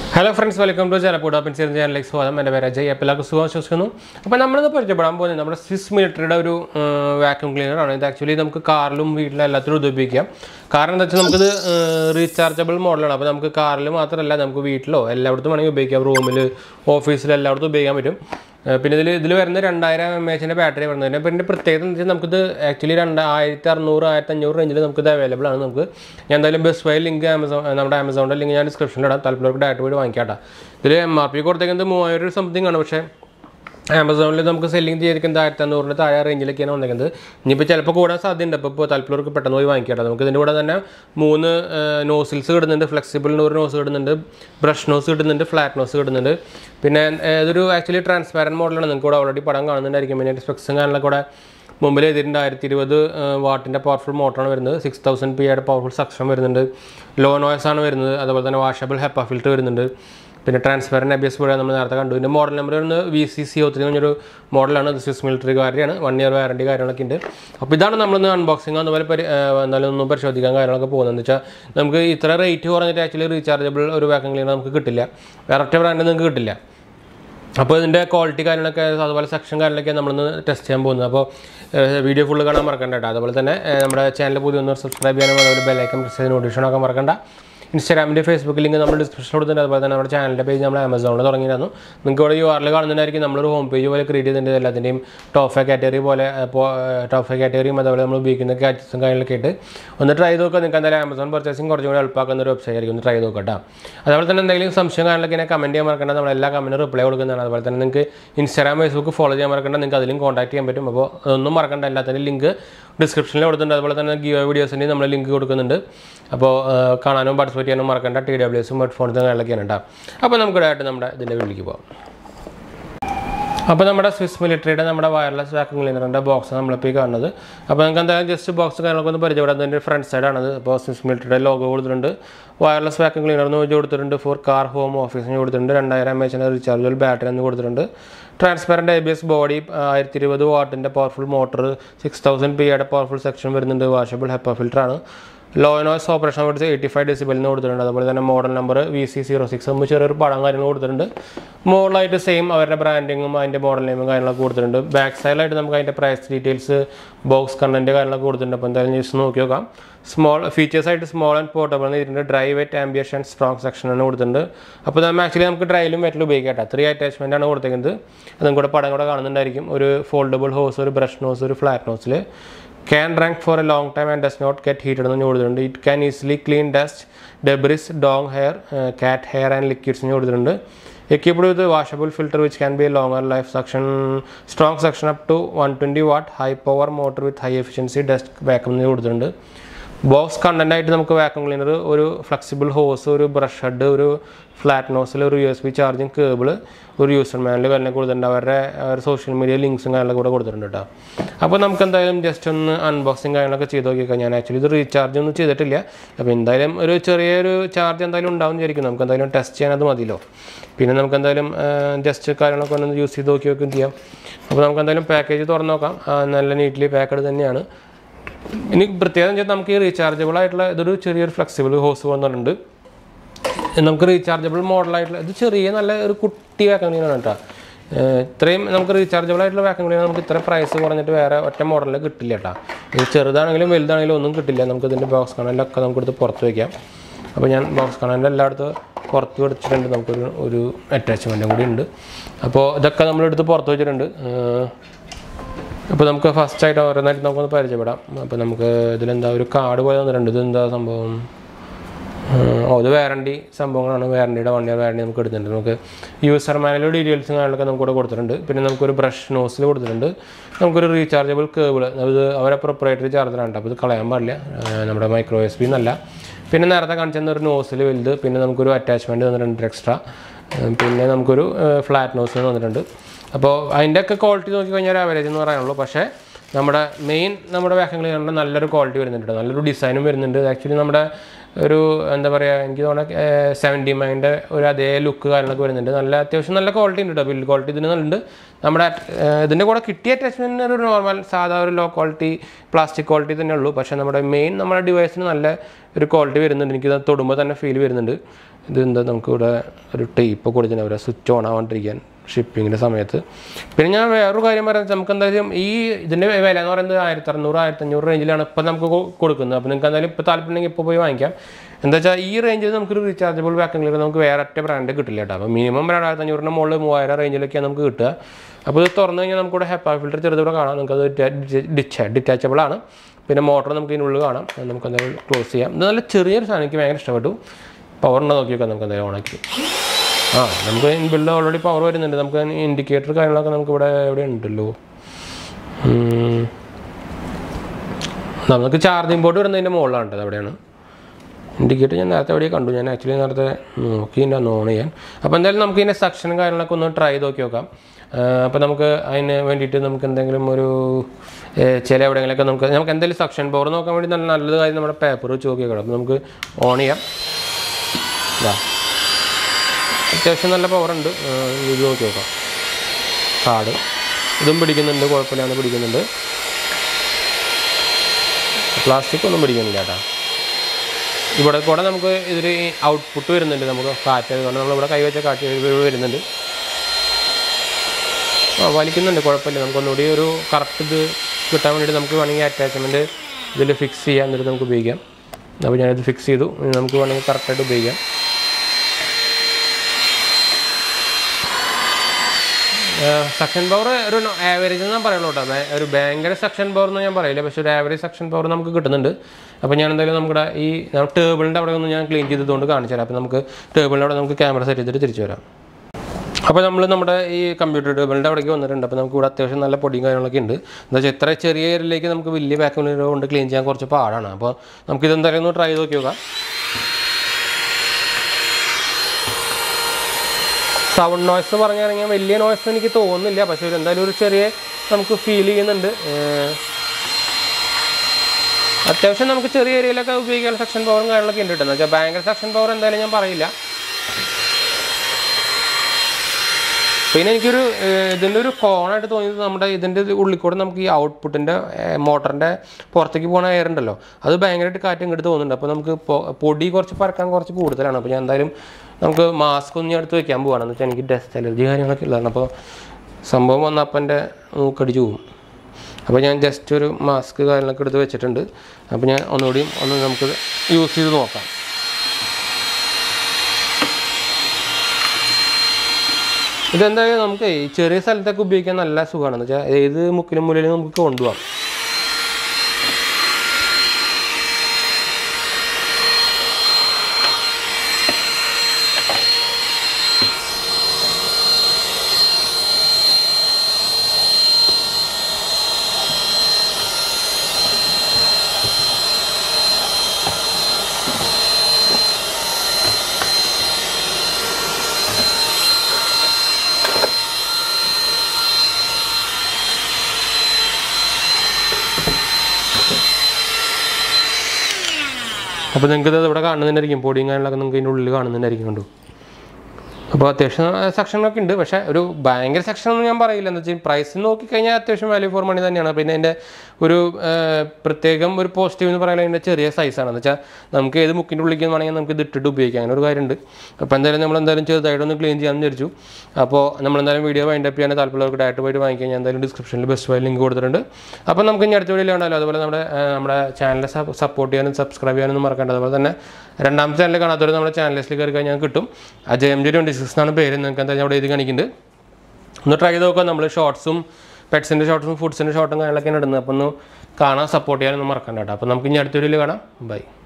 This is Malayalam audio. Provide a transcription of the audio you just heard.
ഹലോ ഫ്രണ്ട്സ് വെൽക്കം ടു ജലപ്പൂട് ഓപ്പൻ സീരീസ് ചാനലിലേക്ക് സ്വാഗതം എൻ്റെ പേര് അജയ് എല്ലാവർക്കും സുഖം വിശ്വസിക്കുന്നു അപ്പോൾ നമ്മളിന്ന് പരിചയപ്പെടാൻ പോകുന്നത് നമ്മുടെ സ്വിസ് മിലിറ്ററിയുടെ ഒരു വാക്യൂം ക്ലീനർ ആണ് ഇത് ആക്ച്വലി നമുക്ക് കാറിലും വീട്ടിലും എല്ലാത്തിലും ഉപയോഗിക്കാം കാരണം എന്താ വെച്ചാൽ നമുക്കിത് റീചാർജബിൾ മോഡലാണ് അപ്പോൾ നമുക്ക് കാറിൽ മാത്രമല്ല നമുക്ക് വീട്ടിലോ എല്ലായിടത്തും വേണമെങ്കിൽ ഉപയോഗിക്കാം റൂമിൽ ഓഫീസിൽ എല്ലായിടത്തും ഉപയോഗിക്കാൻ പറ്റും ഏഹ് പിന്നെ ഇതിൽ ഇതിൽ വരുന്ന രണ്ടായിരം എം എച്ചിൻ്റെ ബാറ്ററി വരുന്നത് അപ്പോൾ ഇതിൻ്റെ പ്രത്യേകത എന്ന് വെച്ചാൽ നമുക്കിത് ആക്ച്വലി രണ്ട് ആയിരത്തി അറുന്നൂറ് ആയിരത്തി അഞ്ഞൂറ് റേഞ്ചിൽ നമുക്കിത് അവൈലബിൾ ആണ് നമുക്ക് ഞാൻ എന്തായാലും ബെസ്റ്റ് വൈ ലിങ്ക് ആമസോൺ നമ്മുടെ ആമസോണിൻ്റെ ലിങ്ക് ഞാൻ ഡിസ്ക്രിപ്ഷനിൽ ഇടാം താല്പര്യമുള്ളവർക്ക് ഡയറക്റ്റ് പോയി വാങ്ങിക്കാട്ടോ ഇതിൽ എം ആർ പി കൊടുത്തേക്കുന്നത് മൂവായിരം സംതിങ് ആണ് പക്ഷേ ആമസോണിൽ നമുക്ക് സെല്ലിംഗ് ചെയ്തിരിക്കുന്നത് ആയിരത്തി അഞ്ഞൂറിൻ്റെ താഴെ റേഞ്ചിലൊക്കെയാണ് വന്നിരിക്കുന്നത് ഇനിയിപ്പോൾ ചിലപ്പോൾ കൂടാൻ സാധ്യതയുണ്ട് അപ്പോൾ ഇപ്പോൾ താല്പര്യമുള്ളവർക്ക് പെട്ടെന്ന് പോയി വാങ്ങിക്കട്ടെ നമുക്ക് ഇതിൻ്റെ കൂടെ തന്നെ മൂന്ന് നോസിൽസ് കിട്ടുന്നുണ്ട് ഫ്ലെക്സിബിൾ ഒരു നോസ് കിട്ടുന്നുണ്ട് ബ്രഷ് നോസ് കിട്ടുന്നുണ്ട് ഫ്ലാറ്റ് നോസ് കിട്ടുന്നുണ്ട് പിന്നെ ഏഹ്, ഇതൊരു ആക്ച്വലി ട്രാൻസ്പാരൻറ്റ് മോഡലാണ് നിങ്ങൾക്ക് ഇവിടെ ഓൾറെഡി പടം കാണുന്നുണ്ടായിരിക്കും പിന്നെ സ്പെക്സും കാര്യങ്ങളൊക്കെ കൂടെ മുമ്പിൽ എഴുതിയിട്ടുണ്ട് ആയിരത്തി ഇരുപത് വാട്ടിൻ്റെ പവർഫുൾ മോട്ടറാണ് വരുന്നത് സിക്സ് തൗസൻഡ് പി യുടെ പവർഫുൾ സക്ഷൻ വരുന്നുണ്ട് ലോ നോയ്സ് ആണ് വരുന്നത് അതുപോലെ തന്നെ വാഷബിൾ ഹെപ്പ ഫിൽറ്റർ വരുന്നുണ്ട് പിന്നെ ട്രാൻസ്പെറൻറ്റ് അബിയസ് പോലെ നമ്മൾ നേരത്തെ കണ്ടു ഇതിൻ്റെ മോഡൽ നമ്പർ വരുന്നത് V C C O three എന്നൊരു മോഡലാണ് ഇത് സ്വിസ് മിലിറ്ററി കാരിയാണ് വൺ ഇയർ വാറണ്ടി കാര്യങ്ങളൊക്കെ ഉണ്ട് അപ്പോൾ ഇതാണ് നമ്മളിന്ന് അൺബോക്സിങ് അതുപോലെ പരി ഏഹ് എന്തായാലും ഒന്നും പരിശോധിക്കാൻ കാര്യങ്ങളൊക്കെ പോകുന്നത് വെച്ചാൽ നമുക്ക് ഇത്ര റേറ്റ് കുറഞ്ഞിട്ട് ആക്ച്വലി റീചാർജബിൾ ഒരു വാക്കം ക്ലീനർ നമുക്ക് കിട്ടില്ല വേറെ ഒറ്റ ബ്രാൻഡ് നിങ്ങൾക്ക് കിട്ടില്ല അപ്പോൾ ഇതിൻ്റെ ക്വാളിറ്റി കാര്യങ്ങളൊക്കെ അതുപോലെ സെക്ഷൻ കാര്യങ്ങളൊക്കെ നമ്മളിന്ന് ടെസ്റ്റ് ചെയ്യാൻ പോകുന്നത് അപ്പോൾ വീഡിയോ ഫുള്ള് കാണാൻ മറക്കണ്ട കേട്ടോ അതുപോലെ തന്നെ ഏഹ്, നമ്മുടെ ചാനൽ പുതിയ ഒന്ന് സബ്സ്ക്രൈബ് ചെയ്യാനും അതുപോലെ ബെല്ലൈക്കൻ പ്രസ് ചെയ്ത് നോട്ടിഫിക്കേഷൻ ഒക്കെ മറക്കണ്ട ഇൻസ്റ്റാഗ്രാമിൻ്റെ ഫേസ്ബുക്ക് ലിങ്ക് നമ്മൾ ഡിസ്ക്രിപ്ഷൻ കൊടുത്തിട്ടുണ്ട് അതുപോലെ തന്നെ നമ്മുടെ ചാനലിൻ്റെ പേജ് നമ്മൾ ആമസോണിൽ തുടങ്ങിയിരുന്നു നിങ്ങൾക്ക് ഇവിടെ യു ആറിൽ കാണുന്നുണ്ടായിരിക്കും നമ്മളൊരു ഹോം പേജ് പോലെ ക്രിയേറ്റ് ചെയ്തിട്ടുണ്ട് എല്ലാത്തിൻ്റെയും ടോപ്പ് കാറ്റഗറി പോലെ ഇപ്പോൾ ടോപ്പ് കാറ്റഗറിയും അതുപോലെ നമ്മൾ ഉപയോഗിക്കുന്ന ഗാഡ്ജറ്റ്സും കാര്യങ്ങളൊക്കെ ഇട്ട് ഒന്ന് ട്രൈ ചെയ്ത് നോക്കുക നിങ്ങൾക്ക് എന്തായാലും ആമസോൺ പർച്ചേസിങ് കുറച്ചും കൂടി എളുപ്പമാക്കുന്ന ഒരു വെബ്സൈറ്റ് ആയിരിക്കും ഒന്ന് ട്രൈ ചെയ്ത് നോക്കുക കേട്ടോ അതുപോലെ തന്നെ എന്തെങ്കിലും സംശയം കാര്യങ്ങളൊക്കെ ഇങ്ങനെ കമൻറ്റ് ചെയ്യാൻ മറക്കണ്ട നമ്മൾ എല്ലാ കമൻറ്റും റിപ്ലൈ കൊടുക്കുന്നതാണ് അതുപോലെ തന്നെ നിങ്ങൾക്ക് ഇൻസ്റ്റാഗ്രാം ഫേസ്ബുക്ക് ഫോളോ ചെയ്യാൻ മറക്കണ്ട നിങ്ങൾക്ക് അതിലും കോൺടാക്ട് ചെയ്യാൻ പറ്റും അപ്പോൾ അതൊന്നും മറക്കണ്ട എല്ലാത്തിൻ്റെ ലിങ്ക് ഡിസ്ക്രിപ്ഷനിൽ കൊടുത്തിട്ടുണ്ട് അതുപോലെ തന്നെ ഗിയോ വീഡിയോസിൻ്റെ നമ്മൾ ലിങ്ക് കൊടുക്കുന്നുണ്ട് അപ്പോൾ ആ, കാണാനും പാർട്ടിസിപ്പേറ്റ് ചെയ്യാനും മറക്കണ്ട ടി ഡബ്ല്യു എസും ഹെഡ്ഫോൺസും കാര്യങ്ങളൊക്കെയാണ് കേട്ടോ അപ്പോൾ നമുക്ക് ഡയറക്റ്റ് നമ്മുടെ ഇതിൻ്റെ വീട്ടിലേക്ക് പോകാം അപ്പോൾ നമ്മുടെ സ്വിസ് മിലിറ്ററിയുടെ നമ്മുടെ വയർലെസ് വാക്യൂം ക്ലീനറിൻ്റെ ബോക്സ് നമ്മളിപ്പോൾ ഈ കാണുന്നത് അപ്പോൾ നമുക്ക് എന്തായാലും ജസ്റ്റ് ബോക്സ് കാര്യങ്ങളൊക്കെ ഒന്ന് പരിചയപ്പെടാം അതിൻ്റെ ഫ്രണ്ട് സൈഡാണത് അപ്പോൾ സ്വിസ് മിലിറ്ററിയുടെ ലോഗോ കൊടുത്തിട്ടുണ്ട് വയർലെസ് വാക്യൂം ക്ലീനർ എന്ന് വെച്ച് കൊടുത്തിട്ടുണ്ട് ഫോർ കാർ ഹോം ഓഫീസിന് കൊടുത്തിട്ടുണ്ട് രണ്ടായിരം എം എച്ചിൻ്റെ റീചാർജബിൾ ബാറ്ററി എന്ന് കൊടുത്തിട്ടുണ്ട് transparent I B S body ആയിരത്തി ഇരുപത് വാട്ടിൻ്റെ powerful motor six thousand P യുടെ പവർഫുൾ സെക്ഷൻ വരുന്നുണ്ട് വാഷബിൾ ഹെപ്പ ഫിൽറ്ററാണ് ലോ നോയ്സ് ഓപ്പറേഷൻ കൊടുത്ത് എയ്റ്റി ഫൈവ് ഡെസിബലിന് കൊടുത്തിട്ടുണ്ട് അതുപോലെ തന്നെ model number V C zero six മുമ്പ് ചെറിയൊരു പടം കാര്യങ്ങൾ കൊടുത്തിട്ടുണ്ട് മോഡലായിട്ട് സെയിം അവരുടെ ബ്രാൻഡിങ്ങും അതിൻ്റെ മോഡൽ നെയിമും കാര്യങ്ങളൊക്കെ കൊടുത്തിട്ടുണ്ട് ബാക്ക് സൈഡിലായിട്ട് നമുക്ക് അതിൻ്റെ പ്രൈസ് ഡീറ്റെയിൽസ് ബോക്സ് കണ്ടൻറ്റ് കാര്യങ്ങളൊക്കെ കൊടുത്തിട്ടുണ്ട് അപ്പോൾ എന്തായാലും ജസ്റ്റ് നോക്കി നോക്കാം സ്മോൾ ഫീച്ചേഴ്സ് ആയിട്ട് സ്മോൾ ആൻഡ് പോർട്ടബിൾ എന്ന് ചെയ്തിട്ടുണ്ട് ഡ്രൈ വെറ്റ് ആംബിയസ് ആൻഡ് സ്ട്രോങ് സെക്ഷൻ ആണ് കൊടുത്തിട്ടുണ്ട് അപ്പോൾ നമ്മൾ ആക്ച്വലി നമുക്ക് ഡ്രൈയിലും വെറ്റിലും ഉപയോഗിക്കാം കേട്ടോ ത്രീ അറ്റാച്ച്മെൻ്റ് ആണ് കൊടുത്തേക്കുന്നത് അതും കൂടെ പടം കൂടെ കാണുന്നുണ്ടായിരിക്കും ഒരു ഫോൾഡബിൾ ഹോസ് ഒരു ബ്രഷ് നോസ് ഒരു flat nozzle can rank for a long time and does not get heated എന്ന് കൊടുത്തിട്ടുണ്ട് it can easily clean dust debris dog hair cat hair and liquids എന്ന് കൊടുത്തിട്ടുണ്ട് equipped with a washable filter which can be a longer life suction strong suction up to 120 watt high power motor with high efficiency dust vacuum എന്ന് കൊടുത്തിട്ടുണ്ട് ബോക്സ് കണ്ടന്റ് ആയിട്ട് നമുക്ക് വാക്യൂം ക്ലീനർ ഒരു ഫ്ലെക്സിബിൾ ഹോസ് ഒരു ബ്രഷ് ഹെഡ് ഒരു ഫ്ലാറ്റ് നോസിൽ ഒരു U S B charging cable ഒരു യൂസർ മാനുവൽ കാര്യങ്ങൾ കൊടുത്തിട്ടുണ്ട് അവരുടെ സോഷ്യൽ മീഡിയ ലിങ്ക്സും കാര്യങ്ങളൊക്കെ കൂടെ കൊടുത്തിട്ടുണ്ട് കേട്ടോ അപ്പോൾ നമുക്ക് എന്തായാലും ജസ്റ്റ് ഒന്ന് അൺബോക്സിങ് കാര്യങ്ങളൊക്കെ ചെയ്ത് നോക്കിയേക്കാം ഞാൻ ആക്ച്വലി ഇത് റീചാർജ് ഒന്നും ചെയ്തിട്ടില്ല അപ്പോൾ എന്തായാലും ഒരു ചെറിയൊരു ചാർജ് എന്തായാലും ഉണ്ടാവും വിചാരിക്കും നമുക്ക് എന്തായാലും ടെസ്റ്റ് ചെയ്യാൻ അത് മതിയല്ലോ പിന്നെ നമുക്ക് എന്തായാലും ജസ്റ്റ് കാര്യങ്ങളൊക്കെ ഒന്ന് യൂസ് ചെയ്ത് നോക്കി നോക്കുകയും ചെയ്യാം അപ്പോൾ നമുക്ക് എന്തായാലും പാക്കേജ് തുറന്ന് നോക്കാം ആ, നല്ല നീറ്റ്ലി പാക്കഡ് തന്നെയാണ് ഇനി പ്രത്യേകം വെച്ചാൽ നമുക്ക് ഈ റീചാർജബിൾ ആയിട്ടുള്ള ഇതൊരു ചെറിയൊരു ഫ്ലെക്സിബിൾ ഹോസ് വന്നിട്ടുണ്ട് നമുക്ക് റീചാർജബിൾ മോഡലായിട്ടുള്ള ഇത് ചെറിയ നല്ല ഒരു കുട്ടി വാക്കം ക്ലീനാണ് കേട്ടോ ഏഹ് ഇത്രയും നമുക്ക് റീചാർജബിൾ ആയിട്ടുള്ള വാക്കം ക്ലീനർ നമുക്ക് ഇത്ര പ്രൈസ് കുറഞ്ഞിട്ട് വേറെ ഒറ്റ മോഡലിൽ കിട്ടില്ല കേട്ടോ ഇത് ചെറുതാണെങ്കിലും വലുതാണെങ്കിലും ഒന്നും കിട്ടില്ല നമുക്ക് ഇതിൻ്റെ ബോക്സ് കണലിലൊക്കെ നമുക്ക് എടുത്ത് പുറത്ത് വയ്ക്കാം അപ്പോൾ ഞാൻ ബോക്സ് കണലിൻ്റെ എല്ലായിടത്തും പുറത്ത് വെച്ചിട്ടുണ്ട് നമുക്കൊരു ഒരു അറ്റാച്ച്മെൻറ്റും കൂടി ഉണ്ട് അപ്പോൾ ഇതൊക്കെ നമ്മളെടുത്ത് പുറത്ത് വെച്ചിട്ടുണ്ട് ഏഹ് അപ്പോൾ നമുക്ക് ഫസ്റ്റ് ആയിട്ട് ഓരോന്നായിട്ട് നമുക്കൊന്ന് പരിചയപ്പെടാം അപ്പോൾ നമുക്ക് ഇതിലെന്താ ഒരു കാർഡ് പോലെ തന്നിട്ടുണ്ട് ഇതെന്താ സംഭവം ഉം, ഓ ഇത് വാറണ്ടി സംഭവങ്ങളാണ് വാറണ്ടിയുടെ വൺ ഇയർ വാറണ്ടി നമുക്ക് എടുത്തിട്ടുണ്ട് നമുക്ക് യൂസർ മാനുവൽ ഡീറ്റെയിൽസും കാര്യങ്ങളൊക്കെ നമുക്ക് ഇവിടെ കൊടുത്തിട്ടുണ്ട് പിന്നെ നമുക്കൊരു ബ്രഷ് നോസിൽ കൊടുത്തിട്ടുണ്ട് നമുക്കൊരു റീചാർജബിൾ കേബിൾ അത് അവരെ പ്രൊപ്പറേറ്ററി ചാർജറാണ് അപ്പോൾ ഇത് കളയാൻ പാടില്ല ആ, നമ്മുടെ മൈക്രോ എസ് ബി എന്നല്ല പിന്നെ നേരത്തെ കാണിച്ചിരുന്ന ഒരു നോസിൽ വലുത് പിന്നെ നമുക്കൊരു അറ്റാച്ച്മെൻറ്റ് തന്നിട്ടുണ്ട് എക്സ്ട്രാ പിന്നെ നമുക്കൊരു ഫ്ലാറ്റ് നോസിൽ തന്നിട്ടുണ്ട് അപ്പോൾ അതിൻ്റെയൊക്കെ ക്വാളിറ്റി നോക്കി കഴിഞ്ഞാൽ ഒരു ആവറേജ് എന്ന് പറയാനുള്ളൂ പക്ഷേ നമ്മുടെ മെയിൻ നമ്മുടെ വാക്യൂം ക്ലീനറിൻ്റെ നല്ലൊരു ക്വാളിറ്റി വരുന്നുണ്ട് നല്ലൊരു ഡിസൈനും വരുന്നുണ്ട് ആക്ച്വലി നമ്മുടെ ഒരു എന്താ പറയുക എനിക്ക് തോന്നുന്നത് സെവൻറ്റി മൈൻ്റെ ഒരു അതേ ലുക്ക് കാര്യങ്ങളൊക്കെ വരുന്നുണ്ട് നല്ല അത്യാവശ്യം നല്ല ക്വാളിറ്റി ഉണ്ട് കേട്ടോ ബിൽഡ് ക്വാളിറ്റി ഇതിന് നല്ലുണ്ട് നമ്മുടെ ഏഹ്, ഇതിൻ്റെ കൂടെ കിട്ടിയ അറ്റാച്ച്മെൻറ്റിന് ഒരു നോർമൽ സാധാ ഒരു ലോ ക്വാളിറ്റി പ്ലാസ്റ്റിക് ക്വാളിറ്റി തന്നെ ഉള്ളൂ പക്ഷേ നമ്മുടെ മെയിൻ നമ്മുടെ ഡിവൈസിന് നല്ല ഒരു ക്വാളിറ്റി വരുന്നുണ്ട് എനിക്കിത് തൊടുമ്പോൾ തന്നെ ഫീൽ വരുന്നുണ്ട് ഇത് എന്താ നമുക്കിവിടെ ഒരു ടേപ്പ് കൊടുത്തിട്ടുണ്ട് അവരെ സ്വിച്ച് ഓൺ ആവാണ്ടിരിക്കാൻ ഷിപ്പിങ്ങിൻ്റെ സമയത്ത് പിന്നെ ഞാൻ വേറൊരു കാര്യം പറയുന്നത് നമുക്ക് എന്തായാലും ഈ ഇതിൻ്റെ വില എന്ന് പറയുന്നത് ആയിരത്തി അറുന്നൂറ് ആയിരത്തി അഞ്ഞൂറ് റേഞ്ചിലാണ് ഇപ്പോൾ നമുക്ക് കൊ- കൊടുക്കുന്നത് അപ്പോൾ നിങ്ങൾക്ക് എന്തായാലും ഇപ്പോൾ താല്പര്യമുണ്ടെങ്കിൽ ഇപ്പോൾ പോയി വാങ്ങിക്കാം എന്താ വെച്ചാൽ ഈ റേഞ്ചിൽ നമുക്കൊരു റീചാർജബിൾ വാക്യൂം ക്ലീനർ നമുക്ക് വേറെ ഒറ്റ ബ്രാൻഡ് കിട്ടില്ല കേട്ടോ അപ്പോൾ മിനിമം രണ്ടായിരത്തി അഞ്ഞൂറിൻ്റെ മുകളിൽ മൂവായിരം റേഞ്ചിലൊക്കെയാണ് നമുക്ക് കിട്ടുക അപ്പോൾ ഇത് തുറന്നു കഴിഞ്ഞാൽ നമുക്കിവിടെ ഹെപ്പാ ഫിൽറ്റർ ചെറുതൂടെ കാണാം നമുക്കത് ഡിച്ച് ഡിറ്റാച്ചബിൾ ആണ് പിന്നെ മോട്ടർ നമുക്ക് ഇതിനുള്ളിൽ കാണാം അത് നമുക്ക് എന്തായാലും ക്ലോസ് ചെയ്യാം ഇത് നല്ല ചെറിയൊരു സാധനം എനിക്ക് ഭയങ്കര ഇഷ്ടപ്പെട്ടു പവർ ഉണ്ടോ നോക്കി നോക്കാം നമുക്ക് എന്തായാലും ഓണാക്കി ആ നമുക്ക് ഇൻബിൽഡ് ഓൾറെഡി പവർ വരുന്നുണ്ട് നമുക്ക് ഇൻഡിക്കേറ്റർ കാര്യങ്ങളൊക്കെ നമുക്ക് ഇവിടെ എവിടെ ഉണ്ടല്ലോ ഉം. നമുക്ക് ചാർജിങ് ബോർഡ് വരുന്നതിൻ്റെ മുകളിലാണ് കേട്ടോ അവിടെയാണ് ഇൻഡിക്കേറ്റർ ഞാൻ നേരത്തെ എവിടെ കണ്ടു ഞാൻ ആക്ച്വലി നേരത്തെ നോക്കി ഇതിൻ്റെ ഓൺ ചെയ്യാൻ അപ്പോൾ എന്തായാലും നമുക്ക് ഇതിൻ്റെ സെക്ഷനും കാര്യങ്ങളൊക്കെ ഒന്ന് ട്രൈ ചെയ്ത് നോക്കി നോക്കാം അപ്പോൾ നമുക്ക് അതിന് വേണ്ടിയിട്ട് നമുക്ക് എന്തെങ്കിലും ഒരു ഏഹ്, ചില എവിടെയെങ്കിലൊക്കെ നമുക്ക് നമുക്ക് എന്തെങ്കിലും സെക്ഷൻ പവർ നോക്കാൻ വേണ്ടി നല്ല നല്ലത് കാര്യം നമ്മുടെ പേപ്പർ വെച്ച് നോക്കി നോക്കണം അപ്പോൾ നമുക്ക് ഓൺ ചെയ്യാം ഇതാ അത്യാവശ്യം നല്ല പവർ ഉണ്ട് ഇത് നോക്കി നോക്കാം കാർഡ് ഇതും പിടിക്കുന്നുണ്ട് കുഴപ്പമില്ലാതെ പിടിക്കുന്നുണ്ട് പ്ലാസ്റ്റിക് ഒന്നും പിടിക്കുന്നില്ല കേട്ടോ ഇവിടെ കൂടെ നമുക്ക് ഇതിൽ ഔട്ട്പുട്ട് വരുന്നുണ്ട് നമുക്ക് കാറ്റ് അതുകൊണ്ട് നമ്മളിവിടെ കൈവച്ച കാറ്റ് വ- വരുന്നുണ്ട് ആ വലിക്കുന്നുണ്ട് കുഴപ്പമില്ല നമുക്കൊന്നുകൂടി ഒരു കറക്റ്റ് ഇത് കിട്ടാൻ വേണ്ടിയിട്ട് നമുക്ക് വേണമെങ്കിൽ അറ്റാച്ച്മെൻറ്റ് ഇതിൽ ഫിക്സ് ചെയ്യാൻ എന്നിട്ട് നമുക്ക് ഉപയോഗിക്കാം അപ്പോൾ ഞാനിത് ഫിക്സ് ചെയ്തു ഇനി നമുക്ക് വേണമെങ്കിൽ കറക്റ്റായിട്ട് ഉപയോഗിക്കാം സെക്ഷൻ പവർ ഒരു ആവറേജ് എന്ന് ഞാൻ പറയുള്ളൂ കേട്ടോ ഭയ- ഒരു ഭയങ്കര സെക്ഷൻ പവർ എന്ന് ഞാൻ പറയില്ല പക്ഷേ ഒരു ആവറേജ് സെക്ഷൻ പവർ നമുക്ക് കിട്ടുന്നുണ്ട് അപ്പോൾ ഞാൻ എന്തായാലും നമ്മുടെ ഈ ടേബിളിൻ്റെ അവിടെ ഒന്ന് ഞാൻ ക്ലീൻ ചെയ്തതുകൊണ്ട് കാണിച്ചു തരാം അപ്പോൾ നമുക്ക് ടേബിളിൻ്റെ അവിടെ നമുക്ക് ക്യാമറ സെറ്റ് ചെയ്തിട്ട് തിരിച്ചു വരാം അപ്പോൾ നമ്മൾ നമ്മുടെ ഈ കമ്പ്യൂട്ടർ ടേബിളിൻ്റെ അവിടേക്ക് വന്നിട്ടുണ്ട് അപ്പോൾ നമുക്ക് ഇവിടെ അത്യാവശ്യം നല്ല പൊടിയും കാര്യങ്ങളൊക്കെ ഉണ്ട് എന്താ വെച്ചാൽ ഇത്ര ചെറിയ ഏരിയയിലേക്ക് നമുക്ക് വലിയ വാക്യൂം കൊണ്ട് ക്ലീൻ ചെയ്യാൻ കുറച്ച് പാടാണ് അപ്പോൾ നമുക്കിത് എന്തായാലും ഒന്ന് ട്രൈ ചെയ്ത് നോക്കി നോക്കാം സൗണ്ട് നോയ്സ് പറഞ്ഞു കഴിഞ്ഞാൽ വലിയ നോയ്സ് എനിക്ക് തോന്നുന്നില്ല പക്ഷേ ഒരു എന്തായാലും ഒരു ചെറിയ നമുക്ക് ഫീൽ ചെയ്യുന്നുണ്ട് ഏഹ് അത്യാവശ്യം നമുക്ക് ചെറിയ ഏരിയയിലൊക്കെ ഉപയോഗിക്കാൻ സെക്ഷൻ പവറും കാര്യങ്ങളൊക്കെ ഉണ്ട് കേട്ടോ എന്ന് വെച്ചാൽ ഭയങ്കര സെക്ഷൻ പവർ എന്തായാലും ഞാൻ പറയില്ല പിന്നെ എനിക്കൊരു ഏഹ്, ഇതിൻ്റെ ഒരു കോണായിട്ട് തോന്നിയത് നമ്മുടെ ഇതിൻ്റെ ഉള്ളിൽ കൂടെ നമുക്ക് ഈ ഔട്ട്പുട്ടിൻ്റെ മോട്ടറിൻ്റെ പുറത്തേക്ക് പോകുന്ന എയർ ഉണ്ടല്ലോ അത് ഭയങ്കരമായിട്ട് കാറ്റ് ഇങ്ങോട്ട് തോന്നുന്നുണ്ട് അപ്പോൾ നമുക്ക് പൊ- പൊടി കുറച്ച് പറക്കാൻ കുറച്ച് കൂടുതലാണ് അപ്പോൾ ഞാൻ എന്തായാലും നമുക്ക് മാസ്ക് ഒന്ന് ഞാൻ എടുത്ത് വെക്കാൻ പോവാണ് എന്ന് വെച്ചാൽ എനിക്ക് ഡസ്റ്റ് അലർജി കാര്യങ്ങളൊക്കെ ഉള്ളതാണ് അപ്പോൾ സംഭവം വന്നപ്പോൾ എൻ്റെ മൂക്കടിച്ച് പോകും അപ്പോൾ ഞാൻ ജസ്റ്റ് ഒരു മാസ്ക് കാര്യങ്ങളൊക്കെ എടുത്ത് വെച്ചിട്ടുണ്ട് അപ്പോൾ ഞാൻ ഒന്നുകൂടിയും ഒന്ന് നമുക്ക് യൂസ് ചെയ്ത് നോക്കാം ഇതെന്തായാലും നമുക്ക് ഈ ചെറിയ സ്ഥലത്തൊക്കെ ഉപയോഗിക്കാൻ നല്ല സുഖമാണ് എന്ന് വെച്ചാൽ ഏത് മുക്കിലും മുന്നിലും നമുക്ക് കൊണ്ടുപോകാം അപ്പോൾ നിങ്ങൾക്ക് ഇത് ഇവിടെ കാണുന്നുണ്ടായിരിക്കും പൊടിയും കാര്യങ്ങളൊക്കെ നിങ്ങൾക്ക് ഇതിൻ്റെ ഉള്ളിൽ കാണുന്നുണ്ടായിരിക്കും കണ്ടു അപ്പോൾ അത്യാവശ്യം സെക്ഷനൊക്കെ ഉണ്ട് പക്ഷേ ഒരു ഭയങ്കര സെക്ഷൻ ഒന്നും ഞാൻ പറയില്ല എന്താ വെച്ചാൽ പ്രൈസ് നോക്കിക്കഴിഞ്ഞാൽ അത്യാവശ്യം വാല്യൂ ഫോർ മണി തന്നെയാണ് പിന്നെ അതിൻ്റെ ഒരു ആ, പ്രത്യേകം ഒരു പോസിറ്റീവ് എന്ന് പറയുന്നത് അതിൻ്റെ ചെറിയ സൈസാണ് എന്ന് വെച്ചാൽ നമുക്ക് ഏത് മുക്കിൻ്റെ ഉള്ളിലേക്ക് വേണമെങ്കിൽ നമുക്ക് ഇത് ഇട്ടിട്ട് ഉപയോഗിക്കാം അങ്ങനെ ഒരു കാര്യമുണ്ട് അപ്പോൾ എന്തായാലും നമ്മൾ എന്തായാലും ചെറുതായിട്ടൊന്ന് ക്ലീൻ ചെയ്യാമെന്ന് വിചാരിച്ചു അപ്പോൾ നമ്മൾ എന്തായാലും വീഡിയോ വൈൻഡ് അപ്പ് ചെയ്യാൻ താല്പര്യമുള്ളവർക്ക് ഡയറക്റ്റ് പോയിട്ട് വാങ്ങിക്കാൻ ഞാൻ എന്തായാലും ഡിസ്ക്രിപ്ഷനിൽ ബെസ്റ്റ് ഫയൽ ലിങ്ക് കൊടുത്തിട്ടുണ്ട് അപ്പോൾ നമുക്ക് ഇനി അടുത്ത വീഡിയോയിൽ കാണാമല്ലോ അതുപോലെ നമ്മുടെ ആ, നമ്മുടെ ചാനൽ സപ്പോർട്ട് ചെയ്യാനും സബ്സ്ക്രൈബ് ചെയ്യാനൊന്നും മറക്കണ്ട അതുപോലെ തന്നെ രണ്ടാമത്തെ ചാനൽ കാണാത്തവർ നമ്മുടെ ചാനലിൽ കയറി കഴിഞ്ഞാൽ കിട്ടും Ajay M G twenty six എന്നാണ് പേര് നിങ്ങൾക്ക് എന്തായാലും അവിടെ എഴുതി കാണിക്കുന്നുണ്ട് ഒന്ന് ട്രൈ ചെയ്ത് നോക്കാം നമ്മൾ ഷോർട്സും പെറ്റ്സിൻ്റെ ഷോർട്സും ഫുഡ്സിൻ്റെ ഷോർട്ടും കാര്യങ്ങളൊക്കെയാണ് ഇടുന്നത് അപ്പോൾ ഒന്ന് കാണാൻ സപ്പോർട്ട് ചെയ്യാനൊന്നും മറക്കണ്ട കേട്ടോ അപ്പോൾ നമുക്ക് ഇനി അടുത്ത വീഡിയോയിൽ കാണാം ബൈ